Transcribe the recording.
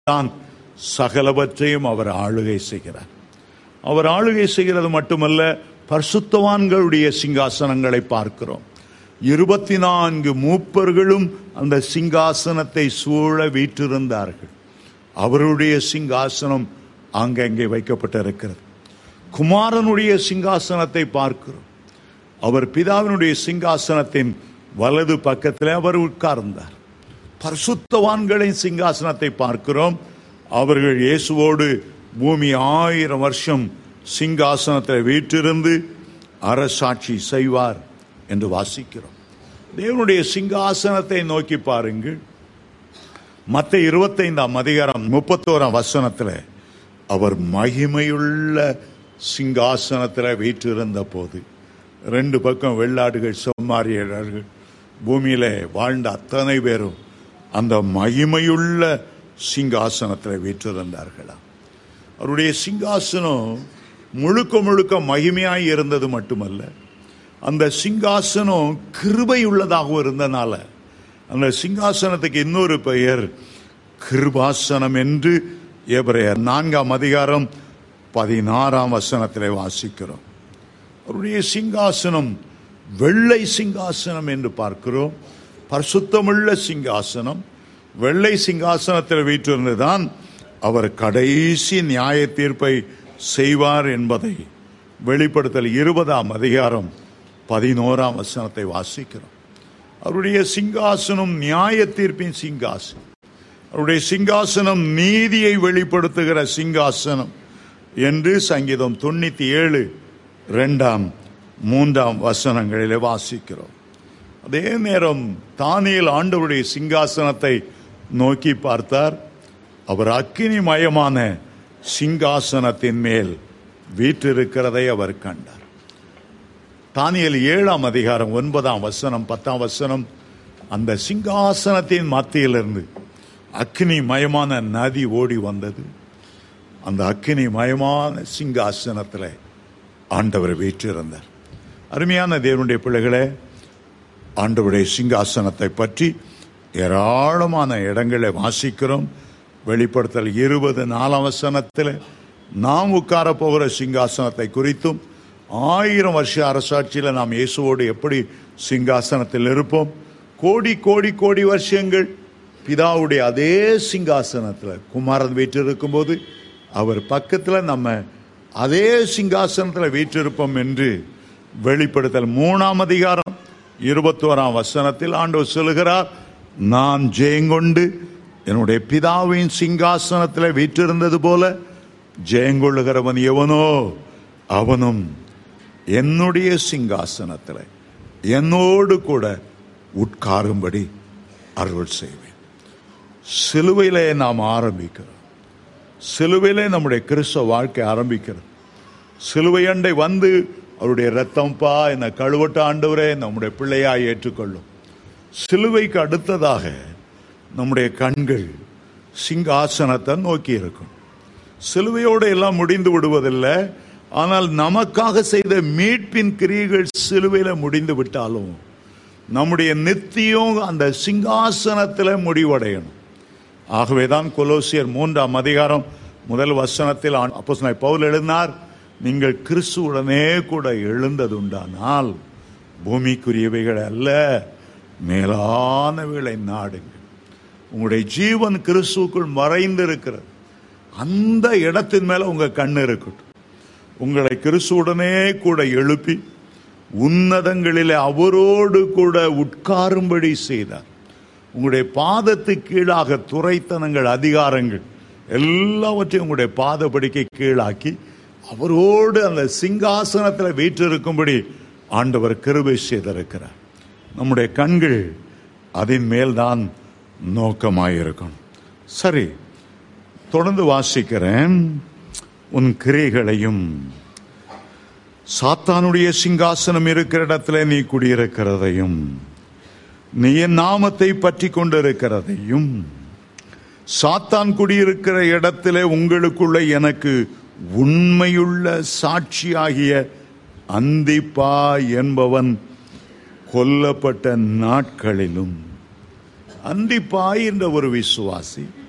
தான் சகலவற்றையும் அவர் ஆளுகை செய்கிறார் அவர் ஆளுகை செய்கிறது மட்டுமல்ல பரிசுத்தவான்களுடைய சிங்காசனங்களை பார்க்கிறோம் இருபத்தி நான்கு மூப்பர்களும் அந்த சிங்காசனத்தை சூழ வீற்றிருந்தார்கள் அவருடைய சிங்காசனம் அங்கங்கே வைக்கப்பட்டிருக்கிறது குமாரனுடைய சிங்காசனத்தை பார்க்கிறோம் அவர் பிதாவினுடைய சிங்காசனத்தின் வலது பக்கத்தில் அவர் உட்கார்ந்தார் பரிசுத்தவான்களின் சிங்காசனத்தை பார்க்கிறோம் அவர்கள் இயேசுவோடு பூமி ஆயிரம் வருஷம் சிங்காசனத்தில் வீற்றிருந்து அரசாட்சி செய்வார் என்று வாசிக்கிறோம் தேவனுடைய சிங்காசனத்தை நோக்கி பாருங்கள் மத்த இருபத்தைந்தாம் அதிகாரம் முப்பத்தோராம் வசனத்தில் அவர் மகிமையுள்ள சிங்காசனத்தில் வீற்றிருந்த போது ரெண்டு பக்கம் வெள்ளாடுகள் செம்மாரியர்கள் பூமியில வாழ்ந்த அத்தனை பேரும் அந்த மகிமையுள்ள சிங்காசனத்தில் வீற்றிருந்தார்களாம் அவருடைய சிங்காசனம் முழுக்க முழுக்க மகிமையாய் இருந்தது மட்டுமல்ல அந்த சிங்காசனம் கிருபை உள்ளதாகவும் இருந்தனால அந்த சிங்காசனத்துக்கு இன்னொரு பெயர் கிருபாசனம் என்று எபிரேயர் நான்காம் அதிகாரம் பதினாறாம் வசனத்திலே வாசிக்கிறோம் அவருடைய சிங்காசனம் வெள்ளை சிங்காசனம் என்று பார்க்கிறோம் பரிசுத்தமுள்ள சிங்காசனம் வெள்ளை சிங்காசனத்தில் வீற்றிருந்துதான் அவர் கடைசி நியாய தீர்ப்பை செய்வார் என்பதை வெளிப்படுத்தல் இருபதாம் அதிகாரம் பதினோராம் வசனத்தை வாசிக்கிறோம் அவருடைய சிங்காசனம் நியாய தீர்ப்பின் சிங்காசனம் அவருடைய சிங்காசனம் நீதியை வெளிப்படுத்துகிற சிங்காசனம் என்று சங்கீதம் தொண்ணூத்தி ஏழு இரண்டாம் மூன்றாம் வசனங்களிலே வாசிக்கிறோம் அதே நேரம் தானியல் ஆண்டவருடைய சிங்காசனத்தை நோக்கி பார்த்தார் அவர் அக்கினிமயமான சிங்காசனத்தின் மேல் வீற்றிருக்கிறதை அவர் கண்டார் தானியல் ஏழாம் அதிகாரம் ஒன்பதாம் வசனம் பத்தாம் வசனம் அந்த சிங்காசனத்தின் மத்தியிலிருந்து அக்னி மயமான நதி ஓடி வந்தது அந்த அக்கினி மயமான சிங்காசனத்தில் ஆண்டவர் வீற்றிருந்தார் அருமையான தேவனுடைய பிள்ளைகளே ஆண்டவருடைய சிங்காசனத்தை பற்றி ஏராளமான இடங்களை வாசிக்கிறோம் வெளிப்படுத்தல் இருபது நாலாம் வசனத்தில் நாம் உட்கார போகிற சிங்காசனத்தை குறித்தும் ஆயிரம் வருஷ அரசாட்சியில் நாம் இயேசுவோடு எப்படி சிங்காசனத்தில் இருப்போம் கோடி கோடி கோடி வருஷங்கள் பிதாவுடைய அதே சிங்காசனத்தில் குமாரன் வீற்றிருக்கும் போது அவர் பக்கத்தில் நம்ம அதே சிங்காசனத்தில் வீற்றிருப்போம் என்று வெளிப்படுத்தல் மூணாம் அதிகாரம் இருபத்தோராம் வசனத்தில் ஆண்டவர் சொல்லுகிறார் நான் ஜெயங்கொண்டு என்னுடைய பிதாவின் சிங்காசனத்தில் வீற்றிருந்தது போல ஜெயங்கொள்ளுகிறவன் எவனோ அவனும் என்னுடைய சிங்காசனத்தில் என்னோடு கூட உட்காரும்படி அருள் செய்வேன் சிலுவையிலே நாம் ஆரம்பிக்கிறோம் சிலுவையிலே நம்முடைய கிறிஸ்தவ வாழ்க்கை ஆரம்பிக்கிறது சிலுவை அண்டை வந்து அவருடைய ரத்தம்பா என்னை கழுவட்ட ஆண்டவரே நம்முடைய பிள்ளையாய் ஏற்றுக்கொள்ளும் சிலுவைக்கு அடுத்ததாக நம்முடைய கண்கள் சிங்காசனத்தை நோக்கி இருக்கும் சிலுவையோடு எல்லாம் முடிந்து விடுவதில்லை ஆனால் நமக்காக செய்த மீட்பின் கிரியைகள் சிலுவையில முடிந்து விட்டாலும் நம்முடைய நித்தியம் அந்த சிங்காசனத்தில் முடிவடையணும் ஆகவேதான் கொலோசியர் மூன்றாம் அதிகாரம் முதல் வசனத்தில் அப்போ பவுல் எழுதினார் நீங்கள் கிறிஸ்துவுடனே கூட எழுந்ததுண்டானால் பூமிக்குரியவைகள் அல்ல மேலானவைகளை நாடுங்கள் உங்களுடைய ஜீவன் கிறிஸ்துக்குள் மறைந்திருக்கிறது அந்த இடத்தின் மேல உங்க கண் இருக்கட்டும் உங்களை கிறிஸ்துவுடனே கூட எழுப்பி உன்னதங்களிலே அவரோடு கூட உட்காரும்படி செய்தார் உங்களுடைய பாதத்து கீழாக துறைத்தனங்கள் அதிகாரங்கள் எல்லாவற்றையும் உங்களுடைய பாதப்படிக்கை கீழாக்கி அவரோடு அந்த சிங்காசனத்தில் வீற்றிருக்கும்படி ஆண்டவர் கிருபை செய்திருக்கிறார் நம்முடைய கண்கள் அதன் மேல்தான் நோக்கமாயிருக்கும் சரி தொடர்ந்து வாசிக்கிறேன் உன் கிரைகளையும் சாத்தானுடைய சிங்காசனம் இருக்கிற இடத்துல நீ குடியிருக்கிறதையும் நீ என் நாமத்தை பற்றி கொண்டிருக்கிறதையும் சாத்தான் குடியிருக்கிற இடத்திலே உங்களுக்குள்ள எனக்கு உண்மையுள்ள சாட்சியாகிய அந்திப்பா என்பவன் கொல்லப்பட்ட நாட்களிலும் அந்திப்பாய் என்ற ஒரு விசுவாசி